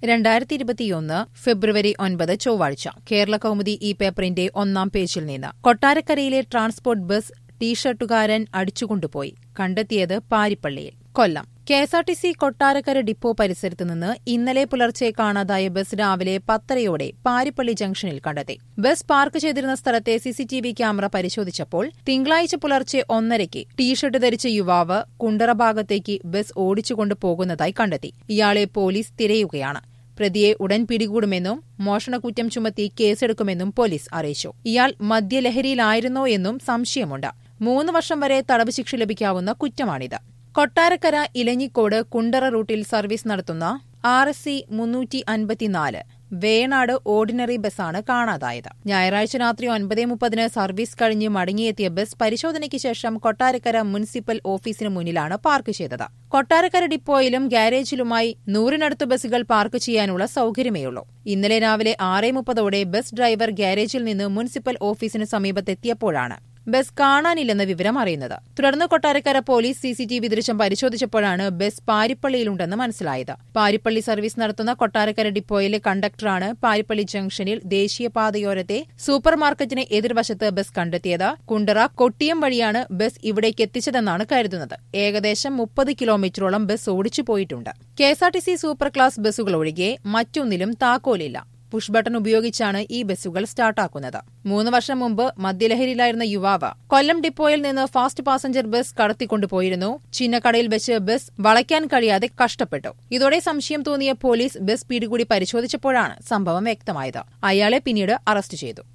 രണ്ടായിരത്തി ഇരുപത്തിയൊന്ന് ഫെബ്രുവരി ഒൻപത് ചൊവ്വാഴ്ച കേരള കൗമുദി ഈ പേപ്പറിന്റെ ഒന്നാം പേജിൽ നിന്ന് കൊട്ടാരക്കരയിലെ ട്രാൻസ്പോർട്ട് ബസ് ടീഷർട്ടുകാരൻ അടിച്ചുകൊണ്ടുപോയി കണ്ടെത്തിയത് പാരിപ്പള്ളിയിൽ കൊല്ലം കെഎസ്ആർടിസി കൊട്ടാരക്കര ഡിപ്പോ പരിസരത്ത് നിന്ന് ഇന്നലെ പുലർച്ചെ കാണാതായ ബസ് രാവിലെ പത്തരയോടെ പാരിപ്പള്ളി ജംഗ്ഷനിൽ കണ്ടെത്തി ബസ് പാർക്ക് ചെയ്തിരുന്ന സ്ഥലത്തെ സിസിടിവി ക്യാമറ പരിശോധിച്ചപ്പോൾ തിങ്കളാഴ്ച പുലർച്ചെ ഒന്നരയ്ക്ക് ടീഷർട്ട് ധരിച്ച യുവാവ് കുണ്ടറ ഭാഗത്തേക്ക് ബസ് ഓടിച്ചുകൊണ്ട് പോകുന്നതായി കണ്ടെത്തി ഇയാളെ പോലീസ് തിരയുകയാണ് പ്രതിയെ ഉടൻ പിടികൂടുമെന്നും മോഷണക്കുറ്റം ചുമത്തി കേസെടുക്കുമെന്നും പോലീസ് അറിയിച്ചു ഇയാൾ മദ്യലഹരിയിലായിരുന്നോ എന്നും സംശയമുണ്ട് മൂന്ന് വർഷം വരെ തടവ് ശിക്ഷ ലഭിക്കാവുന്ന കുറ്റമാണിത് കൊട്ടാരക്കര ഇലഞ്ഞിക്കോട് കുണ്ടറ റൂട്ടിൽ സർവീസ് നടത്തുന്ന ആർ എസ് സി മുന്നൂറ്റി അൻപത്തിനാല് വേണാട് ഓർഡിനറി ബസ്സാണ് കാണാതായത് ഞായറാഴ്ച രാത്രി ഒൻപത് മുപ്പതിന് സർവീസ് കഴിഞ്ഞ് മടങ്ങിയെത്തിയ ബസ് പരിശോധനയ്ക്ക് ശേഷം കൊട്ടാരക്കര മുനിസിപ്പൽ ഓഫീസിന് മുന്നിലാണ് പാർക്ക് ചെയ്തത് കൊട്ടാരക്കര ഡിപ്പോയിലും ഗാരേജിലുമായി നൂറിനടുത്ത് ബസ്സുകൾ പാർക്ക് ചെയ്യാനുള്ള സൌകര്യമേയുള്ളൂ ഇന്നലെ രാവിലെ ആറ് മുപ്പതോടെ ബസ് ഡ്രൈവർ ഗാരേജിൽ നിന്ന് മുനിസിപ്പൽ ഓഫീസിന് സമീപത്തെത്തിയപ്പോഴാണ് ബസ് കാണാനില്ലെന്ന വിവരം അറിയുന്നത് തുടർന്ന് കൊട്ടാരക്കര പോലീസ് സിസിടിവി ദൃശ്യം പരിശോധിച്ചപ്പോഴാണ് ബസ് പാരിപ്പള്ളിയിലുണ്ടെന്ന് മനസ്സിലായത് പാരിപ്പള്ളി സർവീസ് നടത്തുന്ന കൊട്ടാരക്കര ഡിപ്പോയിലെ കണ്ടക്ടറാണ് പാരിപ്പള്ളി ജംഗ്ഷനിൽ ദേശീയപാതയോരത്തെ സൂപ്പർ മാർക്കറ്റിന് എതിർവശത്ത് ബസ് കണ്ടെത്തിയത് കുണ്ടറ കൊട്ടിയം വഴിയാണ് ബസ് ഇവിടേക്ക് എത്തിച്ചതെന്നാണ് കരുതുന്നത് ഏകദേശം മുപ്പത് കിലോമീറ്ററോളം ബസ് ഓടിച്ചു പോയിട്ടുണ്ട് കെഎസ്ആർടിസി സൂപ്പർ ക്ലാസ് ബസ്സുകൾ ഒഴികെ മറ്റൊന്നിലും താക്കോലില്ല പുഷ് ബട്ടൺ ഉപയോഗിച്ചാണ് ഈ ബസ്സുകൾ സ്റ്റാർട്ടാക്കുന്നത് മൂന്ന് വർഷം മുമ്പ് മദ്യലഹരിയിലായിരുന്ന യുവാവ് കൊല്ലം ഡിപ്പോയിൽ നിന്ന് ഫാസ്റ്റ് പാസഞ്ചർ ബസ് കടത്തിക്കൊണ്ടുപോയിരുന്നു ചിന്നക്കടയിൽ വെച്ച് ബസ് വളയ്ക്കാൻ കഴിയാതെ കഷ്ടപ്പെട്ടു ഇതോടെ സംശയം തോന്നിയ പോലീസ് ബസ് പിടികൂടി പരിശോധിച്ചപ്പോഴാണ് സംഭവം വ്യക്തമായത് അയാളെ പിന്നീട് അറസ്റ്റ് ചെയ്തു